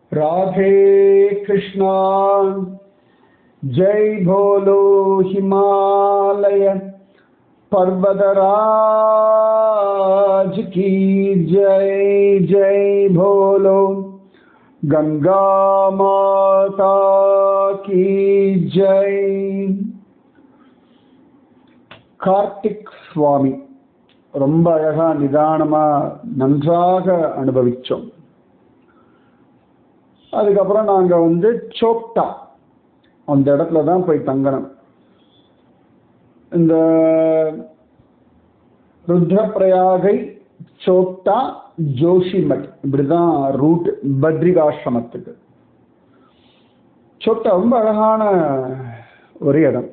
राधे कृष्णा जय भोलो हिमालय पर्वतराज की जय जय भोलो गंगा माता की जय கார்த்திக் சுவாமி ரொம்ப அழகா நிதானமா நன்றாக அனுபவிச்சோம் அதுக்கப்புறம் நாங்க வந்து சோப்டா அந்த இடத்துல தான் போய் தங்கணும் இந்த ருத்ரப்பிரயாகை சோப்டா ஜோஷிமட் இப்படிதான் ரூட் பத்ரிகாசிரமத்துக்கு சோப்டா ரொம்ப அழகான ஒரு இடம்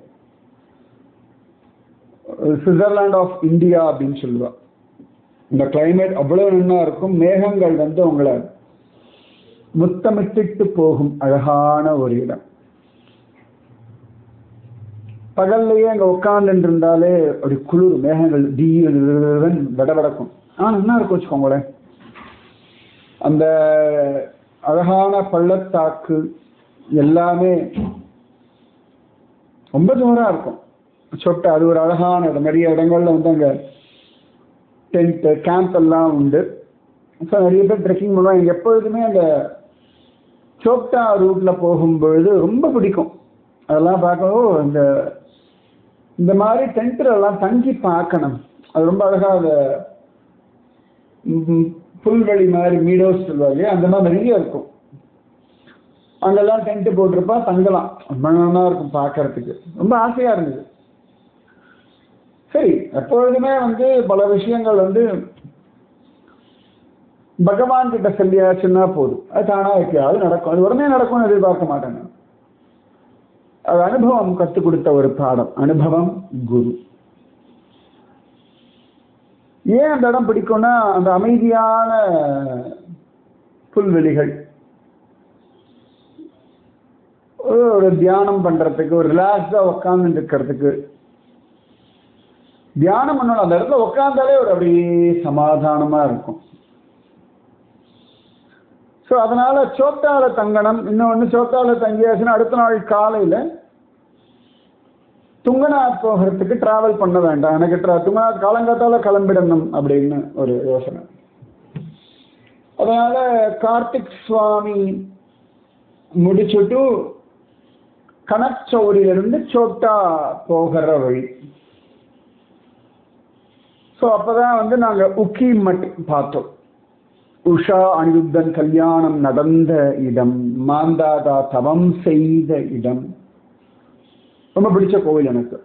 சுவிட்சர்லாண்ட் ஆஃப் இந்தியா அப்படின்னு சொல்லுவா இந்த கிளைமேட் அவ்வளவு நல்லா இருக்கும் மேகங்கள் வந்து உங்களை முத்தமிட்டு போகும் அழகான ஒரு இடம் பகல்லையே அங்க உட்கார்ந்து இருந்தாலே அப்படி குளிர் மேகங்கள் தீயன் விடவிடக்கும் ஆ நல்லா இருக்கும் வச்சுக்கோங்களேன் அந்த அழகான பள்ளத்தாக்கு எல்லாமே ரொம்ப ஜோரா இருக்கும் சொட்டு அது ஒரு அழகான இடம் நிறைய இடங்கள்ல வந்து அங்கே டென்ட்டு கேம்ப் எல்லாம் உண்டு ஸோ நிறைய பேர் ட்ரெக்கிங் பண்ணுவாங்க எனக்கு எப்பொழுதுமே அந்த சோப்டா ரூட்ல போகும்பொழுது ரொம்ப பிடிக்கும் அதெல்லாம் பார்க்கவும் இந்த இந்த மாதிரி டென்ட்ல எல்லாம் தங்கி பார்க்கணும் அது ரொம்ப அழகா அந்த ம், புல்வெளி மாதிரி மீடோஸ் சொல்லுவாங்க அந்த மாதிரி நிறைய இருக்கும் அங்கெல்லாம் டென்ட் போட்டிருப்பா தங்கலாம் ரொம்ப நல்லா இருக்கும் பார்க்கறதுக்கு ரொம்ப ஆசையா இருந்தது சரி எப்பொழுதுமே வந்து பல விஷயங்கள் வந்து பகவான் கிட்ட சொல்லியாச்சுன்னா போதும் அது தானா வைக்காது நடக்கும் அது உடனே நடக்கும்னு எதிர்பார்க்க மாட்டாங்க அது அனுபவம் கற்றுக் கொடுத்த ஒரு பாடம் அனுபவம் குரு ஏன் அந்த இடம் பிடிக்கும்னா அந்த அமைதியான புல்வெளிகள் ஒரு- ஒரு தியானம் பண்றதுக்கு ஒரு ரிலாக்ஸா உட்கார்ந்து இருக்கிறதுக்கு தியானம் பண்ணணும் அந்த இடத்துல உட்கார்ந்தாலே ஒரு அப்படியே சமாதானமா இருக்கும் ஸோ அதனால சோட்டால தங்கணும் இன்னொன்று சோட்டால தங்கியாச்சுன்னா அடுத்த நாள் காலையில துங்கநாத் போகிறதுக்கு டிராவல் பண்ண வேண்டாம் எனக்கு tra- துங்கநாத் காலங்காத்தால கிளம்பிடணும் அப்படின்னு ஒரு யோசனை அதனால கார்த்திக் சுவாமி முடிச்சுட்டு கனச்சௌரியிலிருந்து சோட்டா போகிற வழி ஸோ அப்பதான் வந்து நாங்க உக்கி மட் பார்த்தோம் உஷா அனிருத்தன் கல்யாணம் நடந்த இடம் மாந்தாதா தவம் செய்த இடம் ரொம்ப பிடிச்ச கோவில் எனக்கு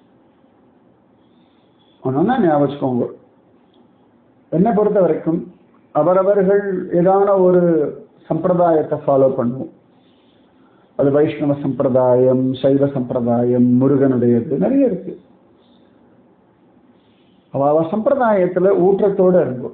ஒன்னா ஞாபகம் வச்சுக்கோங்க என்னை பொறுத்த வரைக்கும் அவரவர்கள் ஏதான ஒரு சம்பிரதாயத்தை ஃபாலோ பண்ணுவோம் அது வைஷ்ணவ சம்பிரதாயம் சைவ சம்பிரதாயம் முருகனுடையது நிறைய இருக்கு அவ அவ சம்பிரதாயத்துல ஊற்றத்தோட இருக்கும்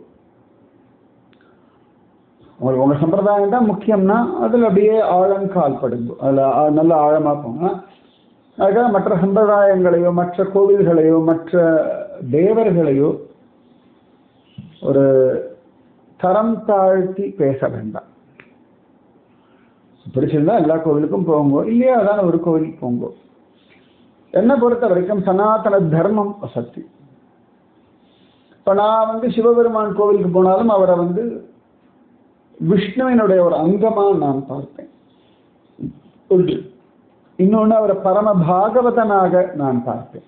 உங்களுக்கு உங்க சம்பிரதாயம் தான் முக்கியம்னா அதுல அப்படியே ஆழங்கால் படுங்க அதுல ஆ- நல்ல ஆழமா போங்க அதுக்காக மற்ற சம்பிரதாயங்களையோ மற்ற கோவில்களையோ மற்ற தேவர்களையோ ஒரு தரம் தாழ்த்தி பேச வேண்டாம் பிடிச்சிருந்தா எல்லா கோவிலுக்கும் போங்க இல்லையா அதான ஒரு கோவிலுக்கு போங்க என்னை பொறுத்த வரைக்கும் சனாதன தர்மம் சக்தி இப்ப நான் வந்து சிவபெருமான் கோவிலுக்கு போனாலும் அவரை வந்து விஷ்ணுவினுடைய ஒரு அங்கமா நான் பார்ப்பேன் ஒன்று இன்னொன்று அவரை பரம பாகவதனாக நான் பார்ப்பேன்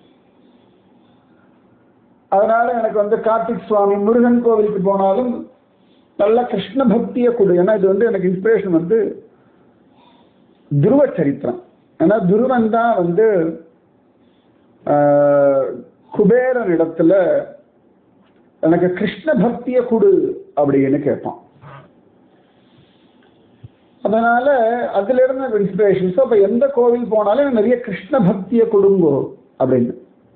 அதனால எனக்கு வந்து கார்த்திக் சுவாமி முருகன் கோவிலுக்கு போனாலும் நல்ல கிருஷ்ண பக்தியை கொடு ஏன்னா இது வந்து எனக்கு இன்ஸ்பிரேஷன் வந்து துருவ சரித்திரம் ஏன்னா துருவன் தான் வந்து ஆஹ், குபேரன் இடத்துல எனக்கு கிருஷ்ண பக்தியை கொடு அப்படின்னு கேட்பான் அதனால அதுல இருந்து இன்ஸ்பிரேஷன் ஸோ இப்போ எந்த கோவில் போனாலும் எனக்கு நிறைய கிருஷ்ண பக்தியை கொடுங்கோ அப்படின்னு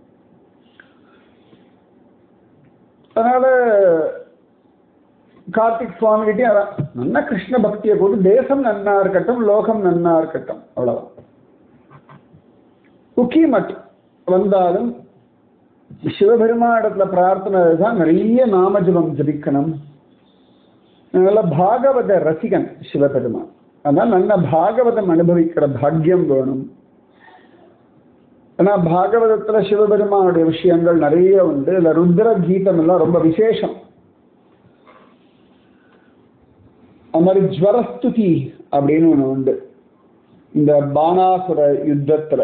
அதனால கார்த்திக் சுவாமி கிட்டே அதான் நல்ல கிருஷ்ண பக்தியை கொண்டு தேசம் நன்னா இருக்கட்டும் லோகம் நன்னா இருக்கட்டும் அவ்வளவுதான் குக்கி மட் வந்தாலும் சிவபெருமானிடத்துல பிரார்த்தனை தான் நிறைய நாமஜபம் ஜபிக்கணும் நல்ல பாகவத ரசிகன் சிவபெருமான் அதனால நல்ல பாகவதம் அனுபவிக்கிற பாக்கியம் வேணும் ஏன்னா பாகவதத்துல சிவபெருமானுடைய விஷயங்கள் நிறைய உண்டு இல்ல ருத்ர கீதம் எல்லாம் ரொம்ப விசேஷம் அது மாதிரி ஜுவரஸ்துதி அப்படின்னு ஒண்ணு உண்டு இந்த பானாசுர யுத்தத்துல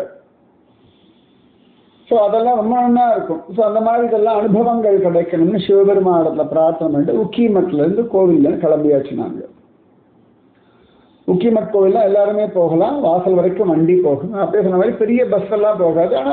ஸோ அதெல்லாம் ரொம்ப நல்லா இருக்கும் ஸோ அந்த மாதிரி இதெல்லாம் அனுபவங்கள் கிடைக்கணும்னு சிவபெருமானத்துல பிரார்த்தனை பண்ணிட்டு உக்கிமட்ல இருந்து கோவில்ல கிளம்பியாச்சு நாங்க உக்கிமட் கோவில்ல எல்லாருமே போகலாம் வாசல் வரைக்கும் வண்டி போகும் அப்படியே சொன்ன மாதிரி பெரிய பஸ் எல்லாம் போகாது ஆனா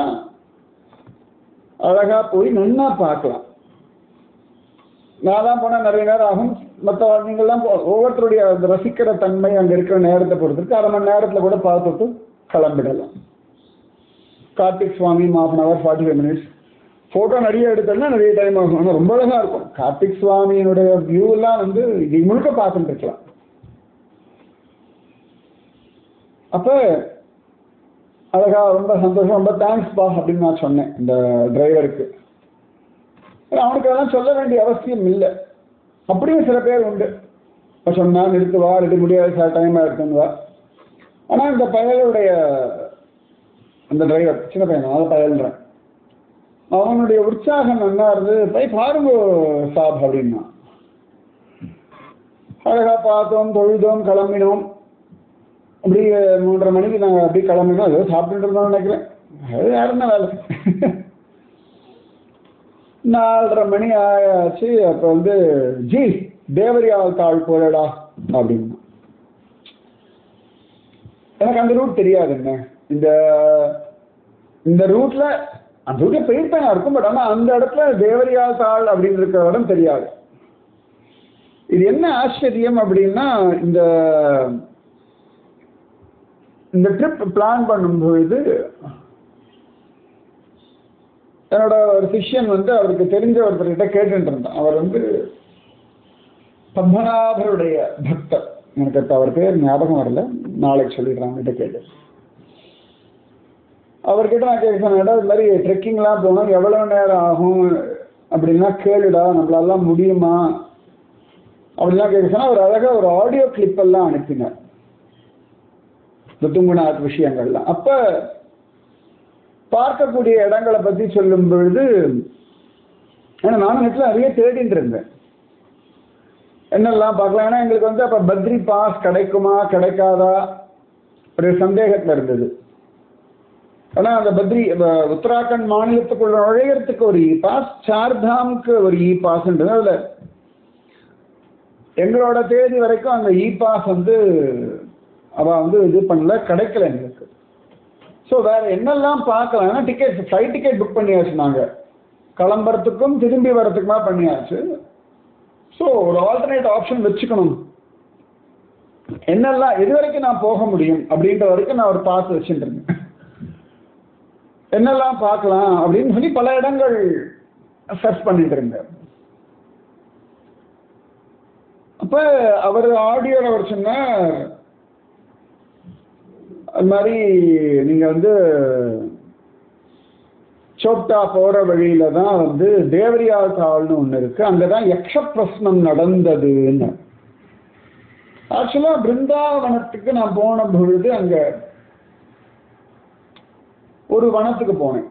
அழகா போய் நன்னா பார்க்கலாம் நான் தான் போனால் நிறைய நேரம் ஆகும் மற்ற நீங்கள்லாம் போ- ஒவ்வொருத்தருடைய அந்த ரசிக்கிற தன்மை அங்கே இருக்கிற நேரத்தை பொறுத்திருக்கு அரை மணி நேரத்தில் கூட பார்த்துட்டு கிளம்பிடலாம் Karthik Swamy half an hour forty five minutes photo நிறைய எடுத்தோம்னா நிறைய டைம் ஆகும் ஆனால் ரொம்ப அழகாக இருக்கும் கார்த்திக் சுவாமியினுடைய வியூ எல்லாம் வந்து இது முழுக்க பார்த்துட்டு இருக்கலாம் அப்போ அழகா ரொம்ப சந்தோஷம் ரொம்ப தேங்க்ஸ் பா அப்படின்னு நான் சொன்னேன் இந்த டிரைவருக்கு அவனுக்கு அதெல்லாம் சொல்ல வேண்டிய அவசியம் இல்லை அப்படியும் சில பேர் உண்டு இப்ப சொன்னா நிறுத்துவா இது முடியாது சார் டைம் ஆயிருக்குன்னுவா ஆனா இந்த பயலுடைய அந்த டிரைவர் சின்ன பையன் அதை பயல்றேன் அவனுடைய உற்சாகம் நல்லா இருந்து போய் பாருங்க சாப் அப்படின்னா அழகா பார்த்தோம் தொழுதோம் கிளம்பினோம் அப்படியே மூன்றரை மணிக்கு நாங்கள் அப்படியே கிளம்பினோம் ஏதோ சாப்பிட்டுட்டு இருந்தோம்னு நினைக்கிறேன் அது வேற என்ன வேலை நாலரை மணி ஆயாச்சு அப்போ வந்து ஜி தேவரியால் தாழ் போலடா அப்படின்னா எனக்கு அந்த ரூட் தெரியாதுங்க இந்த இந்த ரூட்ல அந்த ரூட்ல போயிருப்பேன் இருக்கும் பட் ஆனால் அந்த இடத்துல தேவரியால் தாள் அப்படின்னு இருக்கிற இடம் தெரியாது இது என்ன ஆச்சரியம் அப்படின்னா இந்த இந்த ட்ரிப் பிளான் பண்ணும்பொழுது என்னோட ஒரு சிஷ்யன் வந்து அவருக்கு தெரிஞ்ச ஒருத்தர்கிட்ட கேட்டுட்டு இருந்தான் அவர் வந்து பத்மநாபருடைய பக்தர் எனக்கு இப்ப அவர் பேர் ஞாபகம் வரல நாளைக்கு சொல்லிடுறேன் அவங்ககிட்ட கேட்டு அவர்கிட்ட நான் கேட்க சொன்னேன் இது மாதிரி ட்ரெக்கிங்லாம் போகணும் எவ்வளவு நேரம் ஆகும் அப்படின்னா கேளுடா நம்மளாலாம் முடியுமா அப்படிலாம் கேட்க சொன்னா அவர் அழகா ஒரு ஆடியோ கிளிப் எல்லாம் அனுப்பினார் இந்த துங்குநாத் விஷயங்கள்லாம் அப்ப பார்க்கக்கூடிய இடங்களை பத்தி சொல்லும் பொழுது ஏன்னா நானும் நெட்ல நிறைய தேடிட்டு இருந்தேன் என்னெல்லாம் பார்க்கலாம் ஏன்னா எங்களுக்கு வந்து அப்ப பத்ரி பாஸ் கிடைக்குமா கிடைக்காதா ஒரு சந்தேகத்துல இருந்தது ஆனா அந்த பத்ரி அஹ், உத்தராகண்ட் மாநிலத்துக்குள்ள நுழையறதுக்கு ஒரு இ பாஸ் சார்தாம்க்கு ஒரு இ பாஸ்ன்றது அதுல எங்களோட தேதி வரைக்கும் அந்த இ பாஸ் வந்து அவ வந்து இது பண்ணல கிடைக்கல எங்களுக்கு ஸோ வேற என்னெல்லாம் பார்க்கலாம்னா டிக்கெட் ஃப்ளைட் டிக்கெட் புக் பண்ணியாச்சு நாங்க கிளம்புறதுக்கும் திரும்பி வர்றதுக்குமா பண்ணியாச்சு ஸோ ஒரு ஆல்டர்னேட் ஆப்ஷன் வச்சுக்கணும் என்னெல்லாம் எது வரைக்கும் நான் போக முடியும் அப்படின்ற வரைக்கும் நான் ஒரு பாஸ் வச்சுட்டு இருந்தேன் என்னெல்லாம் பார்க்கலாம் அப்படின்னு சொல்லி பல இடங்கள் சர்ச் பண்ணிட்டு இருந்தேன் அப்ப அவர் ஆடியோல அவர் சொன்னார் அது மாதிரி நீங்க வந்து சோப்டா போற வழியில தான் வந்து தேவரியா தாள்னு ஒண்ணு இருக்கு அங்கதான் யக்ஷ பிரஸ்னம் நடந்ததுன்னு ஆக்சுவலா பிருந்தாவனத்துக்கு நான் போன பொழுது அங்க ஒரு வனத்துக்கு போனேன்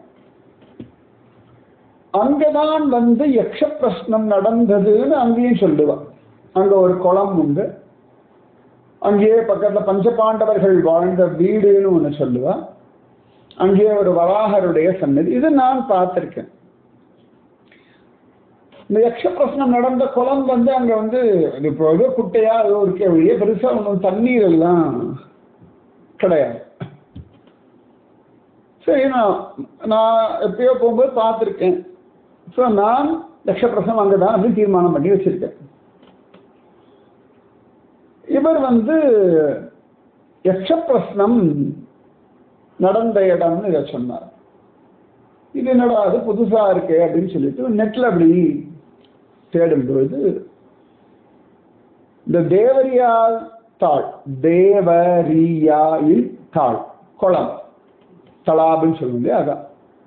அங்கதான் வந்து யக்ஷ பிரஸ்னம் நடந்ததுன்னு அங்கேயும் சொல்லுவான் அங்க ஒரு குளம் உண்டு அங்கேயே பக்கத்துல பஞ்சபாண்டவர்கள் வாழ்ந்த வீடுன்னு ஒண்ணு சொல்லுவா அங்கேயே ஒரு வராகருடைய சன்னதி இது நான் பார்த்திருக்கேன் இந்த யக்ஷ பிரசனம் நடந்த குளம் வந்து அங்க வந்து இது இப்போ ஏதோ குட்டையா ஏதோ இருக்கே ஒழிய பெருசா ஒன்றும் தண்ணீர் எல்லாம் கிடையாது சரி நான் நான் எப்பயோ போகும்போது பார்த்துருக்கேன் ஸோ நான் யக்ஷ பிரசனம் அங்கே தான் அப்படின்னு தீர்மானம் பண்ணி வச்சிருக்கேன் இவர் வந்து யக்ஷ பிரஸ்னம் நடந்த இடம்னு இதை சொன்னார் இது என்னடா அது புதுசா இருக்கே அப்படின்னு சொல்லிட்டு நெட்ல அப்படி தேடும்பொழுது இந்த தேவரியால் தாள் தேவரியாயில் தாள் குளம் தலாபுன்னு சொல்லுவோம் இல்லையா அதான்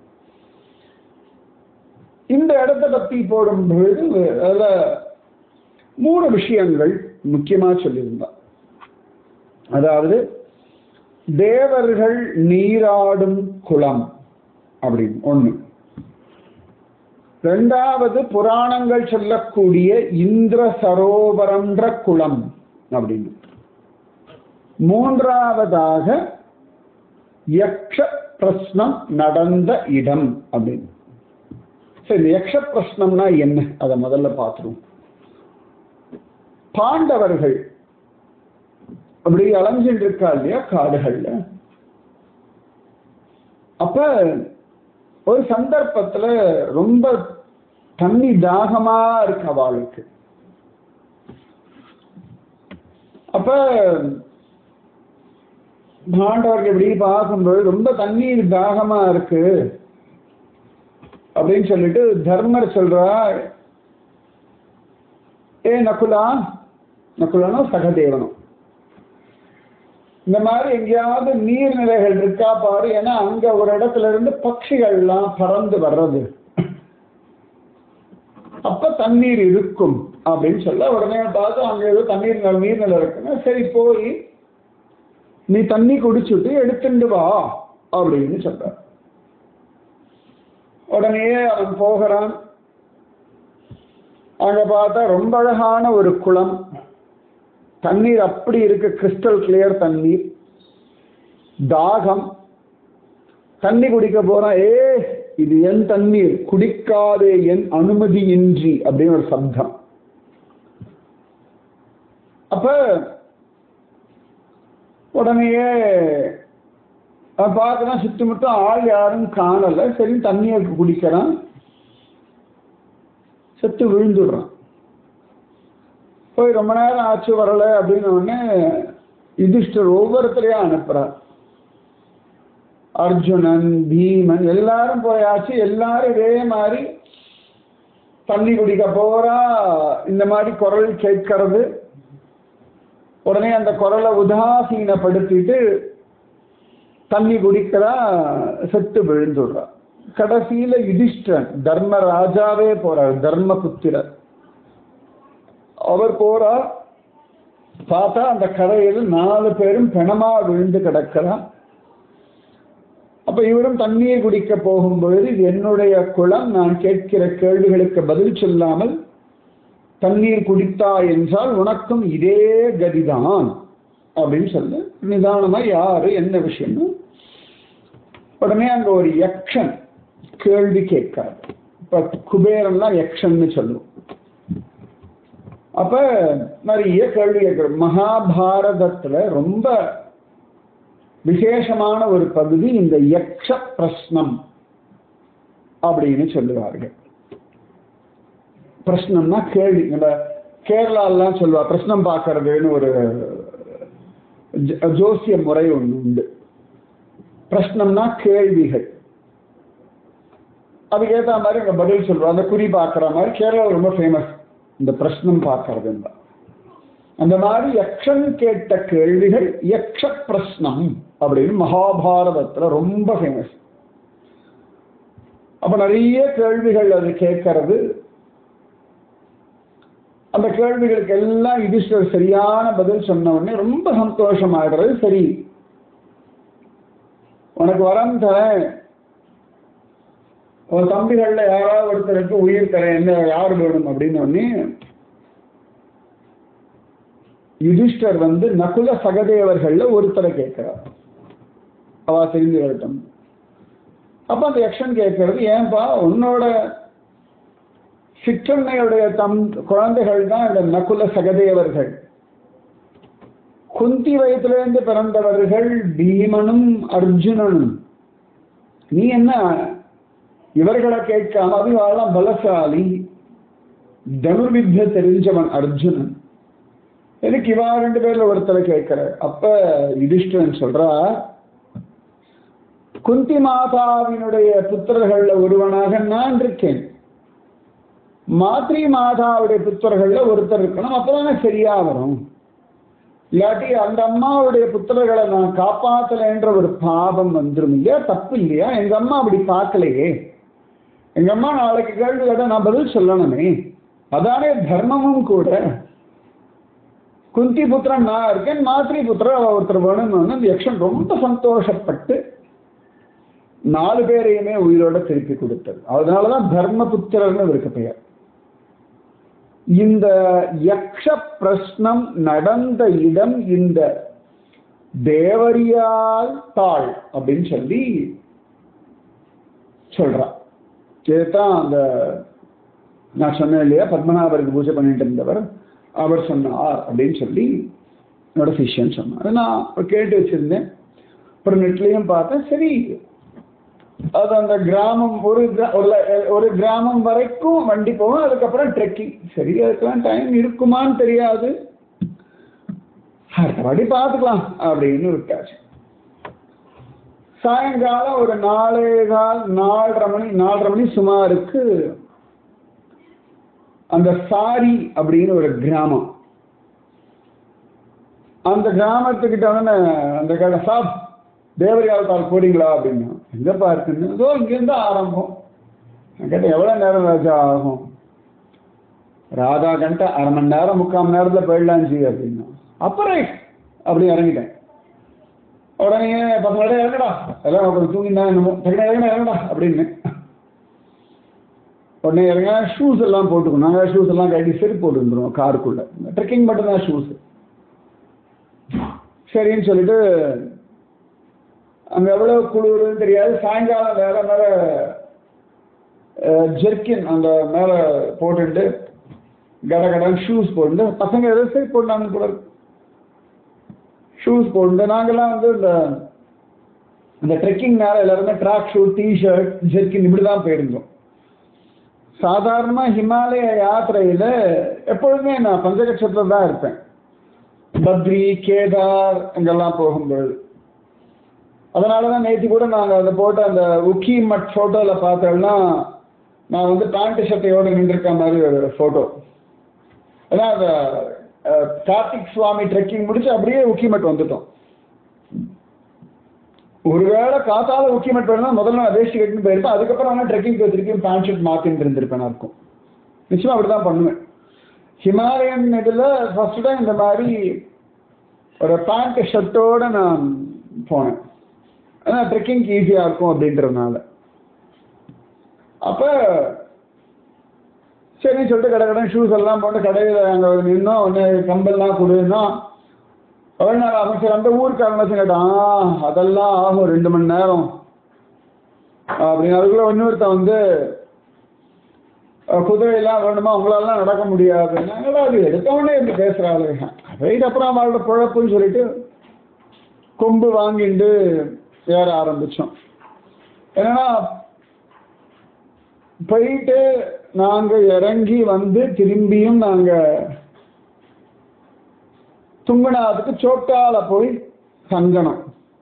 இந்த இடத்தை பத்தி போடும் பொழுது அதுல மூணு விஷயங்கள் முக்கியமா சொல்லியிருந்தான் அதாவது தேவர்கள் நீராடும் குளம் அப்படின்னு ஒண்ணு ரெண்டாவது புராணங்கள் சொல்லக்கூடிய இந்திர சரோவரம்ன்ற குளம் அப்படின்னு மூன்றாவதாக யக்ஷ பிரஸ்னம் நடந்த இடம் அப்படின்னு சரி இந்த யக்ஷ பிரஸ்னம்னா என்ன அதை முதல்ல பார்த்துருவோம் பாண்டவர்கள் அப்படி அலைஞ்சிட்டு இருக்கா இல்லையா காடுகள்ல அப்ப ஒரு சந்தர்ப்பத்துல ரொம்ப தண்ணி தாகமா இருக்கு அவளுக்கு அப்ப பாண்டவர்கள் இப்படி பார்க்கும்போது ரொம்ப தண்ணீர் தாகமா இருக்கு அப்படின்னு சொல்லிட்டு தர்மர் சொல்றா ஏ நகுலா நகுலனோ சகதேவனும் இந்த மாதிரி எங்கேயாவது நீர்நிலைகள் இருக்கா பாரு ஏன்னா அங்க ஒரு இடத்துல இருந்து பட்சிகள்லாம் பறந்து வர்றது அப்ப தண்ணீர் இருக்கும் அப்படின்னு சொல்ல உடனே பார்த்து அங்க ஏதோ தண்ணீர் நில- நீர்நிலை இருக்குன்னா சரி போய் நீ தண்ணி குடிச்சுட்டு எடுத்துட்டு வா அப்படின்னு சொல்ற உடனே அவன் போகிறான் அங்க பார்த்தா ரொம்ப அழகான ஒரு குளம் தண்ணீர் அப்படி இருக்கு கிறிஸ்டல் கிளியர் தண்ணீர் தாகம் தண்ணி குடிக்க போறான் ஏ இது என் தண்ணீர் குடிக்காதே என் அனுமதியின்றி அப்படின்னு ஒரு சப்தம் அப்ப உடனேயே அவன் பார்க்கறான் சுத்தமுட்டும் ஆள் யாரும் காணல சரி தண்ணியை குடிக்கிறான் செத்து விழுந்துடுறான் போய் ரொம்ப நேரம் ஆச்சு வரல அப்படின்னு உடனே யுதிஷ்டர் ஒவ்வொருத்தரையும் அனுப்புறார் அர்ஜுனன் பீமன் எல்லாரும் போயாச்சு எல்லாரும் இதே மாதிரி தண்ணி குடிக்க போறா இந்த மாதிரி குரல் கேட்கறது உடனே அந்த குரலை உதாசீனப்படுத்திட்டு தண்ணி குடிக்கிறா செத்து விழுந்துடுறா கடைசியில யுதிஷ்டன் தர்ம ராஜாவே போறார் தர்ம புத்திரர் அவர் போறார் பார்த்தா அந்த கரையில் நாலு பேரும் பிணமா விழுந்து கிடக்கிறான் அப்ப இவரும் தண்ணீர் குடிக்க போகும்பொழுது இது என்னுடைய குளம் நான் கேட்கிற கேள்விகளுக்கு பதில் சொல்லாமல் தண்ணீர் குடித்தா என்றால் உனக்கும் இதே கதிதான் அப்படின்னு சொல்லு நிதானமா யாரு என்ன விஷயம்னு உடனே அங்க ஒரு யக்ஷன் கேள்வி கேட்காது இப்ப குபேரன்லாம் யக்ஷன்னு சொல்லுவோம் அப்ப நிறைய கேள்வி கேட்கிறோம் மகாபாரதத்துல ரொம்ப விசேஷமான ஒரு பகுதி இந்த யக்ஷ பிரஸ்னம் அப்படின்னு சொல்லுவார்கள் பிரஸ்னம்னா கேள்வி நம்ம கேரளாலாம் சொல்லுவா பிரஸ்னம் பார்க்கறதுன்னு ஒரு ஜ- ஜோசிய முறை ஒன்று உண்டு பிரஸ்னம்னா கேள்விகள் அதுக்கேற்ற மாதிரி அங்க பதில் சொல்லுவோம் அந்த குறி பார்க்குற மாதிரி கேரளாவில் ரொம்ப ஃபேமஸ் இந்த பிரஸ்னம் பார்க்கறதுன்னு அந்த மாதிரி யக்ஷன் கேட்ட கேள்விகள் யக்ஷ பிரஸ்னம் அப்படின்னு மகாபாரதத்துல ரொம்ப ஃபேமஸ் அப்ப நிறைய கேள்விகள் அது கேட்கறது அந்த கேள்விகளுக்கு எல்லாம் யுதிஷ்டர் சரியான பதில் சொன்ன உடனே ரொம்ப சந்தோஷமாயிடுறது சரி உனக்கு வரம் தரேன் உன் தம்பிகள்ல யாராவது ஒருத்தருக்கு உயிர் தரேன் என்ன யார் வேணும் அப்படின்னு உடனே யுதிஷ்டர் வந்து நகுல சகதேவர்கள்ல ஒருத்தரை கேட்கிறார் அவா தெரிஞ்சு வரட்டும் அப்ப அந்த யக்ஷன் கேட்கறது ஏன்பா உன்னோட சிற்றன்னையுடைய தம் குழந்தைகள் தான் இந்த நகுல சகதேவர்கள் குந்தி வயதிலிருந்து பிறந்தவர்கள் பீமனும் அர்ஜுனனும் நீ என்ன இவர்களை கேட்காம அதுவாழலாம் பலசாலி தனுர்வித்த தெரிஞ்சவன் அர்ஜுனன் எனக்கு இவா ரெண்டு பேர்ல ஒருத்தரை கேட்கிற அப்ப யுதிஷ்டன் சொல்றா குந்தி மாதாவினுடைய புத்திரர்கள்ல ஒருவனாக நான் இருக்கேன் மாத்ரி மாதாவுடைய புத்திரர்கள்ல ஒருத்தர் இருக்கணும் அப்பதானே சரியா வரும் இல்லாட்டி அந்த அம்மாவுடைய புத்திரர்களை நான் காப்பாத்தலைன்ற ஒரு பாவம் வந்துரும் இல்லையா தப்பு இல்லையா எங்க அம்மா அப்படி பார்க்கலையே எங்க அம்மா நாளைக்கு கேள்வி கேட்டா நான் பதில் சொல்லணுமே அதானே தர்மமும் கூட குந்தி புத்திரன் நான் இருக்கேன் மாத்ரி புத்திரர் அவ ஒருத்தர் வேணும்னு அந்த யக்ஷன் ரொம்ப சந்தோஷப்பட்டு நாலு பேரையுமே உயிரோட திருப்பி கொடுத்தது அதனாலதான் தர்மபுத்திரர்னு இவருக்கு பெயர் இந்த யக்ஷ பிரஸ்னம் நடந்த இடம் இந்த தேவரியால் தாள் அப்படின்னு சொல்லி சொல்றா இதுதான் அந்த நான் சொன்னேன் இல்லையா பத்மநாபருக்கு பூஜை பண்ணிட்டு இருந்தவர் அவர் சொன்னார் அப்படின்னு சொல்லி என்னோட சிஷ்யன் சொன்னார் அதை நான் கேட்டு வச்சிருந்தேன் அப்புறம் நெட்லையும் பார்த்தேன் சரி அது அந்த கிராமம் ஒரு கிரா- ஒரு ல- ஒரு கிராமம் வரைக்கும் வண்டி போகும் அதுக்கப்புறம் ட்ரெக்கிங் சரி அதுக்கெல்லாம் டைம் இருக்குமான்னு தெரியாது அடுத்த வாட்டி பார்த்துக்கலாம் அப்படின்னு விட்டாச்சு சாயங்காலம் ஒரு நாலே கால் நாலரை மணி நாலரை மணி சுமாருக்கு அந்த சாரி அப்படின்னு ஒரு கிராமம் அந்த கிராமத்துக்கிட்ட வந்து அந்த கடை சாப் தேவரியாவத்தால் போறீங்களா அப்படின்னா எங்கப்பா இருக்குன்னு ஏதோ இங்கேருந்து ஆரம்பம் நான் கேட்டேன் எவ்வளோ நேரம் ராஜா ஆகும் ராதா கண்ட அரை மணி நேரம் முக்கால் மணி நேரத்தில் போயிடலாம் ஜி அப்படின்னா அப்புறம் அப்படி இறங்கிட்டேன் உடனே பசங்களோட இறங்கடா எல்லாம் அப்புறம் தூங்கினா என்னமோ டக்குனு இறங்கடா இறங்கடா அப்படின்னு உடனே இறங்க ஷூஸ் எல்லாம் போட்டுக்கணும் நாங்கள் ஷூஸ் எல்லாம் கட்டி செருப்பு போட்டு வந்துடுவோம் காருக்குள்ள ட்ரெக்கிங் மட்டும்தான் ஷூஸ் சரின்னு சொல்லிட்டு அங்கே எவ்வளோ குளிர்னு தெரியாது சாயங்காலம் வேற மேல ஜெர்க்கின் அந்த மேலே போட்டுட்டு கட கடன் ஷூஸ் போட்டு பசங்க ஏதோ சரி போட்டாங்க கூட ஷூஸ் போட்டு நாங்கெல்லாம் வந்து இந்த இந்த ட்ரெக்கிங் மேலே எல்லாருமே ட்ராக் ஷூ டிஷர்ட் ஜெர்க்கின் இப்படி தான் போயிருந்தோம் சாதாரணமாக ஹிமாலய யாத்திரையில் எப்பொழுதுமே நான் பஞ்சகட்சத்தில் தான் இருப்பேன் பத்ரி கேதார் அங்கெல்லாம் போகும்பொழுது அதனால தான் நேற்று கூட நாங்கள் அந்த போட்ட அந்த உக்கி மட் ஃபோட்டோவில் பார்த்தோம்னா நான் வந்து பேண்ட் ஷர்ட்டையோடு நின்றுருக்க மாதிரி ஒரு ஃபோட்டோ ஏன்னா அந்த அஹ், கார்த்திக் சுவாமி ட்ரெக்கிங் முடிச்சு அப்படியே உக்கி மட் வந்துட்டோம் ஒருவேளை காத்தால உக்கி மட் போயிருந்தா முதல்ல நான் வேஷ்டி கட்டின்னு போயிருப்பேன் அதுக்கப்புறம் வேணா ட்ரெக்கிங் போய் திருப்பியும் பேண்ட் ஷர்ட் மாற்றின்னு இருந்திருப்பேன் நான் இருக்கும் நிச்சயமா அப்படி தான் பண்ணுவேன் ஹிமாலயன் இதில் ஃபர்ஸ்ட் டைம் இந்த மாதிரி ஒரு பேண்ட் ஷர்ட்டோட நான் போனேன் ஏன்னா ட்ரெக்கிங்க்கு ஈஸியாக இருக்கும் அப்படின்றதுனால அப்போ சரின்னு சொல்லிட்டு கடை கடன் ஷூஸ் எல்லாம் போட்டு கடையில் அங்கே நின்னோம் ஒன்று கம்பெல்லாம் கொடுன்னா எவ்வளோ நேரம் ஆகும் சரி அந்த ஊருக்காரங்க வச்சு கேட்டான் "ஆ, அதெல்லாம் ஆகும் ரெண்டு மணி நேரம் அப்படின்னு அதுக்குள்ள இன்னொருத்தன் வந்து அஹ், குதிரையெல்லாம் வேணுமா உங்களாலாம் நடக்க முடியாது நாங்களா அது எடுத்தவொடனே இப்படி பேசுகிறாள் வெயிட் அப்புறம் அவளோட குழப்புன்னு சொல்லிட்டு கொம்பு வாங்கிட்டு ஏற ஆரம்பித்தோம் என்னன்னா போயிட்டு நாங்கள் இறங்கி வந்து திரும்பியும் நாங்கள் துங்கனாத்துக்கு சோட்டால போய் தங்கணும்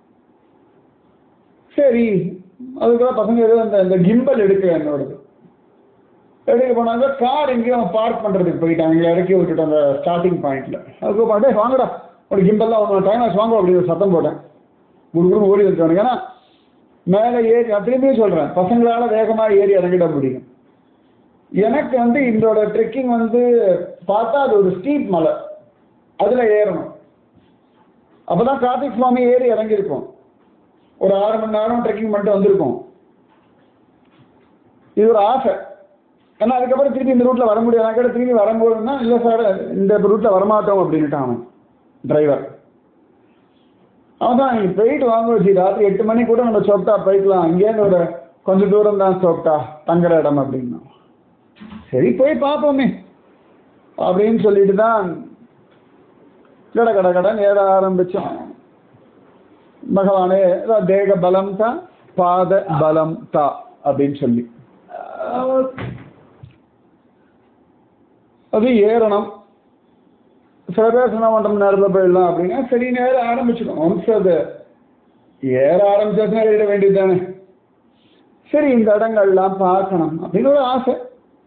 சரி அதுக்குள்ள பசங்க ஏதோ அந்த இந்த கிம்பல் எடுக்க என்னோடது எடுக்க போனாங்க கார் எங்கேயும் பார்க் பண்ணுறதுக்கு போயிட்டாங்க எங்களை இறக்கி விட்டுட்டு அந்த ஸ்டார்டிங் பாயிண்ட்ல அதுக்கு பாட்டே வாங்கடா ஒரு கிம்பல்லாம் ஒன்று டைம் ஆச்சு வாங்க அப்படின்னு ஒரு சத்தம் போட்டேன் குடுகுடு ஓடி வந்துட்டானுங்க ஏன்னா மேலே ஏறி நான் திரும்பியும் சொல்கிறேன் பசங்களால வேகமாக ஏறி இறங்கிட முடியும் எனக்கு வந்து இதோட ட்ரெக்கிங் வந்து பார்த்தா அது ஒரு ஸ்டீப் மலை அதில் ஏறணும் அப்போ தான் கார்த்திக் சுவாமி ஏறி இறங்கியிருக்கோம் ஒரு ஆறு மணி நேரம் ட்ரெக்கிங் பண்ணிட்டு வந்திருக்கோம் இது ஒரு ஆசை ஏன்னா அதுக்கப்புறம் திருப்பி இந்த ரூட்டில் வர முடியாது நான் கூட திரும்பி வரும்போதுன்னா இல்லை சார் இந்த ரூட்டில் வரமாட்டோம் அப்படின்னுட்டான் அவன் டிரைவர் அவன் தான் நீங்கள் போயிட்டு வாங்க வச்சு ராத்திரி எட்டு மணிக்கு கூட நம்ம சோப்டா போய்க்கலாம் இங்கேருந்து ஒரு கொஞ்சம் தூரம் தான் சோப்டா தங்குற இடம் அப்படின்னா சரி போய் பார்ப்போமே அப்படின்னு சொல்லிட்டு தான் கட கட கடன் ஏற ஆரம்பிச்சோம் பகவானே அதான் தேக பலம் தா பாத பலம் தா அப்படின்னு சொல்லி அது ஏறணும் சில பேர் சொன்னா ஒன்றரை மணி நேரத்தில் போயிடலாம் அப்படின்னா சரி நேரம் ஆரம்பிச்சிடும் ஒன்ஸ் அது ஏற ஆரம்பிச்சாச்சுன்னா ஏறிட வேண்டியது தானே சரி இந்த இடங்கள்லாம் பார்க்கணும் அப்படின்னு ஒரு ஆசை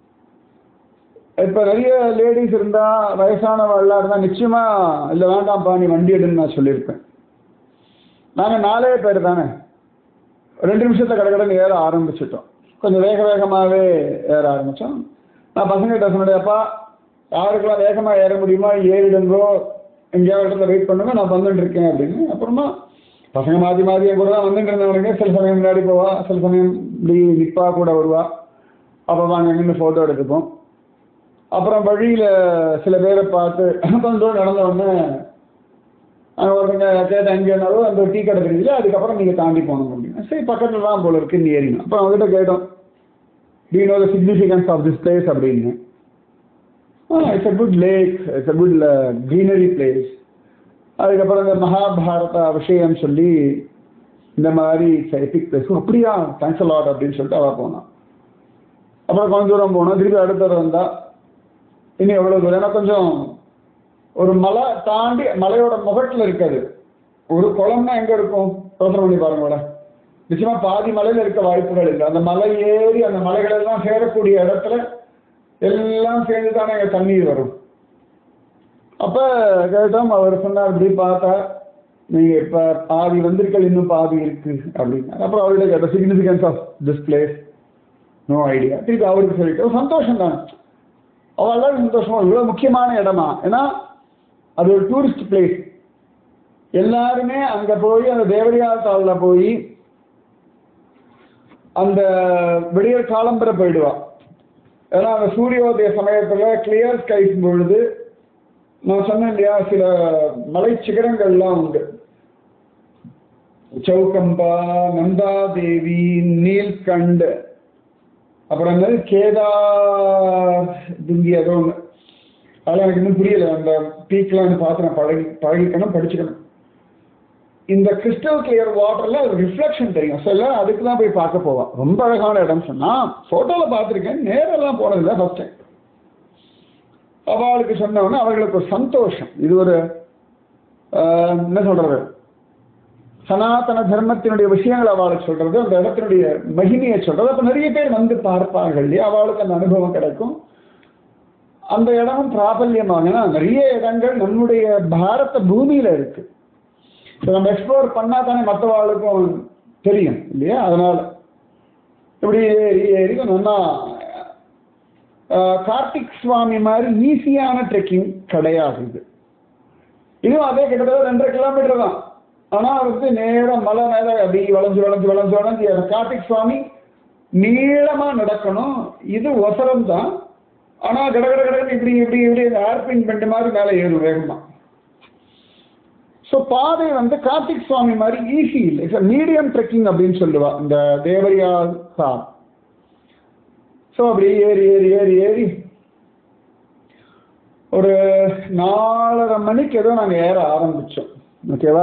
இப்போ நிறைய லேடிஸ் இருந்தா வயசானவள்லாம் இருந்தால் நிச்சயமா இல்லை வேண்டாம்ப்பா நீ வண்டி எடுன்னு நான் சொல்லியிருப்பேன் நாங்கள் நாலே பேர் தானே ரெண்டு நிமிஷத்தில் கடகடன்னு ஏற ஆரம்பிச்சிட்டோம் கொஞ்சம் வேக வேகமாகவே ஏற ஆரம்பித்தோம் நான் பசங்கிட்ட சொன்னேன்ப்பா யாருக்கெல்லாம் வேகமாக ஏற முடியுமா ஏறிடுங்கோ எங்கேயாவது இடத்துல வெயிட் பண்ணுங்க நான் வந்துட்டு இருக்கேன் அப்படின்னு அப்புறமா பசங்க மாற்றி மாற்றி என் கூட தான் வந்துட்டு இருந்தவனுங்க சில சமயம் முன்னாடி போவா சில சமயம் இப்படி நிப்பா கூட வருவா அப்போ நாங்கள் நின்று ஃபோட்டோ எடுத்துப்போம் அப்புறம் வழியில் சில பேரை பார்த்து கொஞ்சம் தூரம் நடந்த உடனே அங்கே ஒருத்தங்க கேட்ட எங்கே இருந்தாலும் அந்த டீ கடை தெரியல அதுக்கப்புறம் நீங்கள் தாண்டி போகணும் அப்படின்னு சரி பக்கத்தில் தான் போல இருக்குன்னு ஏறினோம் அப்புறம் அவங்ககிட்ட கேட்டோம் do know the significance of this place அப்படின்னு it's a good lake it's a good greenery place அதுக்கப்புறம் இந்த மகாபாரத விஷயம் சொல்லி இந்த மாதிரி எபிக் பிளேஸ் அப்படியா தேங்க்ஸ் லாட் அப்படின்னு சொல்லிட்டு அவள் போனான் அப்புறம் கொஞ்சம் தூரம் போனோம் திருப்பி அடுத்த தடவை வந்தா இனி எவ்வளோ தூரம் ஏன்னா கொஞ்சம் ஒரு மலை தாண்டி மலையோட முகட்டில் இருக்காது ஒரு குளம்னா எங்கே இருக்கும் யோசனை பண்ணி பாருங்களேன் நிச்சயமா பாதி மலையில் இருக்க வாய்ப்புகள் இல்லை அந்த மலை ஏறி அந்த மலைகள் எல்லாம் சேரக்கூடிய இடத்துல எல்லாம் சேர்ந்து தானே எங்கள் தண்ணீர் வரும் அப்போ கேட்டோம் அவர் சொன்னார் இப்படி பார்த்தா நீங்கள் இப்போ பாதி வந்திருக்கல் இன்னும் பாதி இருக்கு அப்படின்னு அப்புறம் அவர்கிட்ட கேட்ட significance of this place no idea திருப்பி அவருக்கு சொல்லிட்டு சந்தோஷம் தான் அவெல்லாம் சந்தோஷமா இவ்வளோ முக்கியமான இடமா ஏன்னா அது ஒரு டூரிஸ்ட் பிளேஸ் எல்லாருமே அங்கே போய் அந்த தேவரியார் தாளில் போய் அந்த விடியற் காலம்பரை போயிடுவா ஏன்னா அந்த சூரியோதய சமயத்தில் கிளியர் ஸ்கைஸ் பொழுது நான் சொன்னேன் இல்லையா சில மலை சிகரங்கள்லாம் உண்டு சௌகம்பா நந்தாதேவி நீல்கண்ட் அப்புறம் என்னது கேதார் துங்கி ஏதோ ஒன்று அதெல்லாம் எனக்கு இன்னும் புரியல அந்த பீக்லாம் பார்த்து நான் பழகி பழகிக்கணும் படிச்சுக்கணும் இந்த கிறிஸ்டல் கிளியர் வாட்டர்ல ஒரு ரிஃப்ளெக்ஷன் தெரியும் ஸோ எல்லாம் அதுக்கு தான் போய் பார்க்க போவான் ரொம்ப அழகான இடம் சொன்னா ஃபோட்டோவில் பார்த்துருக்கேன் நேரெல்லாம் போனதில்லை ஃபர்ஸ்ட் டைம் அவளுக்கு சொன்னவொன்னே அவர்களுக்கு ஒரு சந்தோஷம் இது ஒரு ஆஹ், என்ன சொல்றது சனாதன தர்மத்தினுடைய விஷயங்கள் அவளுக்கு சொல்றது அந்த இடத்தினுடைய மகிமையை சொல்றது அப்ப நிறைய பேர் வந்து பார்ப்பார்கள் இல்லையா அவளுக்கு அந்த அனுபவம் கிடைக்கும் அந்த இடமும் பிராபல்யமாக ஏன்னா நிறைய இடங்கள் நம்முடைய பாரத பூமியில இருக்கு So, நம்ம எக்ஸ்ப்ளோர் பண்ணா தானே மற்றவாளுக்கும் தெரியும் இல்லையா அதனால இப்படி ஏறி ஏறி நல்லா ஆஹ், கார்த்திக் சுவாமி மாதிரி ஈஸியான ட்ரெக்கிங் கிடையாது இது இதுவும் அதே கிட்டத்தட்ட ரெண்டரை கிலோமீட்டர் தான் ஆனா வந்து நேரம் மலை மேல அப்படி வளைஞ்சு வளைஞ்சு வளைஞ்சு வளைஞ்சு அந்த கார்த்திக் சுவாமி நீளமா நடக்கணும் இது ஒசரம் தான் ஆனா கட கட கடன்னு இப்படி இப்படி இப்படி ஏர்பின் பெண்ட் மாதிரி மேலே ஏறும் வேகமா ஸோ பாதை வந்து கார்த்திக் சுவாமி மாதிரி ஈஸி இல்லை இட்ஸ் மீடியம் ட்ரெக்கிங் அப்படின்னு சொல்லுவா இந்த தேவரியா சார் ஸோ அப்படி ஏறி ஏறி ஏறி ஏறி ஒரு நாலரை மணிக்கு ஏதோ நாங்கள் ஏற ஆரம்பித்தோம் ஓகேவா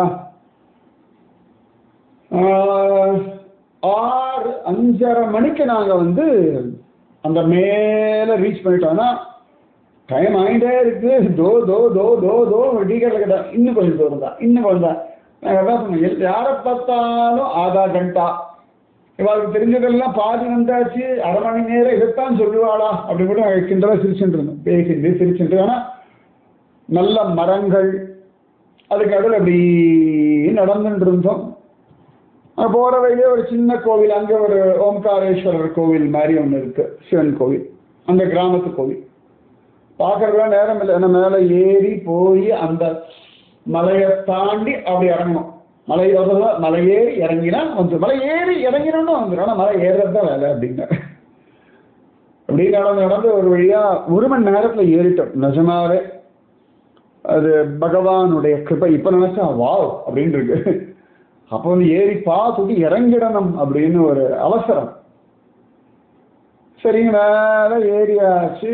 ஆஹ், ஆறு அஞ்சரை மணிக்கு நாங்கள் வந்து அந்த மேலே ரீச் பண்ணிட்டோம்னா டைம் ஆகிட்டே இருக்கு தோ தோ தோ தோ தோ டீக்கெட்டில் கேட்டேன் இன்னும் கொஞ்சம் தூரம் தான் இன்னும் கொஞ்சம் தான் நாங்கள் அதான் சொன்னோம் எல் யாரை பார்த்தாலும் ஆதா கண்டா இவளுக்கு தெரிஞ்சதெல்லாம் பாதி வந்தாச்சு அரை மணி நேரம் இதைத்தான் சொல்லுவாளா அப்படி கூட நாங்கள் கிண்டலாக சிரிச்சுட்டு இருந்தோம் பேசிட்டு சிரிச்சுட்டு ஆனால் நல்ல மரங்கள் அதுக்கு நடுவில் அப்படி நடந்துட்டு இருந்தோம் அங்கே போகிற வழியே ஒரு சின்ன கோவில் அங்கே ஒரு ஓம்காரேஸ்வரர் கோவில் மாதிரி ஒன்று இருக்கு சிவன் கோவில் அந்த கிராமத்து கோவில் பார்க்கறதுலாம் நேரம் இல்லை ஏன்னா மேலே ஏறி போய் அந்த மலையை தாண்டி அப்படி இறங்கணும் மலை வரல மலை ஏறி இறங்கினா வந்து மலை ஏறி இறங்கினோன்னு வந்துடும் ஆனால் மலை ஏறுறது தான் வேலை அப்படின்னாரு அப்படி நடந்து நடந்து ஒரு வழியா ஒரு மணி நேரத்தில் ஏறிட்டோம் நிஜமாவே அது பகவானுடைய கிருபை இப்போ நினைச்சா வாவ் அப்படின்னு இருக்கு அப்போ வந்து ஏறி பார்த்துட்டு இறங்கிடணும் அப்படின்னு ஒரு அவசரம் சரிங்க மேலே ஏறியாச்சு